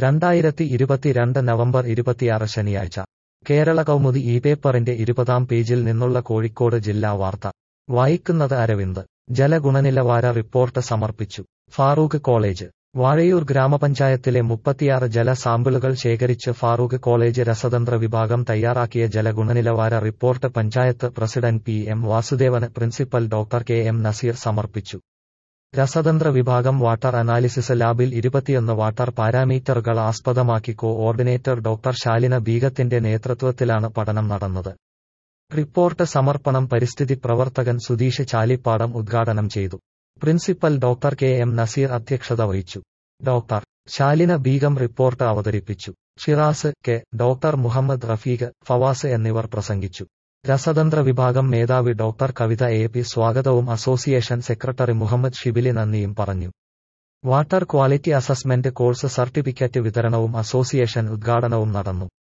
രണ്ടായിരത്തി ഇരുപത്തിരണ്ട് നവംബർ ഇരുപത്തിയാറ് ശനിയാഴ്ച കേരള കൗമുദി ഈ പേപ്പറിന്റെ ഇരുപതാം പേജിൽ നിന്നുള്ള കോഴിക്കോട് ജില്ലാ വാർത്ത വായിക്കുന്നത് അരവിന്ദ് ജലഗുണനിലവാര റിപ്പോർട്ട് സമർപ്പിച്ചു ഫാറൂഖ് കോളേജ് വാഴയൂർ ഗ്രാമപഞ്ചായത്തിലെ മുപ്പത്തിയാറ് ജല സാമ്പിളുകൾ ശേഖരിച്ച് ഫാറൂഖ് കോളേജ് രസതന്ത്ര വിഭാഗം തയ്യാറാക്കിയ ജലഗുണനിലവാര report panchayat president P M വാസുദേവന് principal doctor K M Nazeer സമർപ്പിച്ചു രസതന്ത്ര വിഭാഗം വാട്ടർ അനാലിസിസ് ലാബിൽ ഇരുപത്തിയൊന്ന് വാട്ടർ പാരാമീറ്ററുകൾ ആസ്പദമാക്കി കോ ഓർഡിനേറ്റർ ഡോക്ടർ ശാലിന ബീഗത്തിന്റെ നേതൃത്വത്തിലാണ് പഠനം നടന്നത് റിപ്പോർട്ട് സമർപ്പണം പരിസ്ഥിതി പ്രവർത്തകൻ സുധീഷ് ചാലിപ്പാടം ഉദ്ഘാടനം ചെയ്തു principal doctor K M Nazeer അധ്യക്ഷത വഹിച്ചു ഡോക്ടർ ശാലിന ബീഗം റിപ്പോർട്ട് അവതരിപ്പിച്ചു ഷിറാസ് കെ ഡോക്ടർ മുഹമ്മദ് റഫീഖ് ഫവാസ് എന്നിവർ പ്രസംഗിച്ചു രസതന്ത്ര വിഭാഗം മേധാവി ഡോക്ടർ കവിത എ പി സ്വാഗതവും അസോസിയേഷൻ സെക്രട്ടറി മുഹമ്മദ് ഷിബിലി നന്ദിയും പറഞ്ഞു water quality assessment course certificate വിതരണവും അസോസിയേഷൻ ഉദ്ഘാടനവും നടന്നു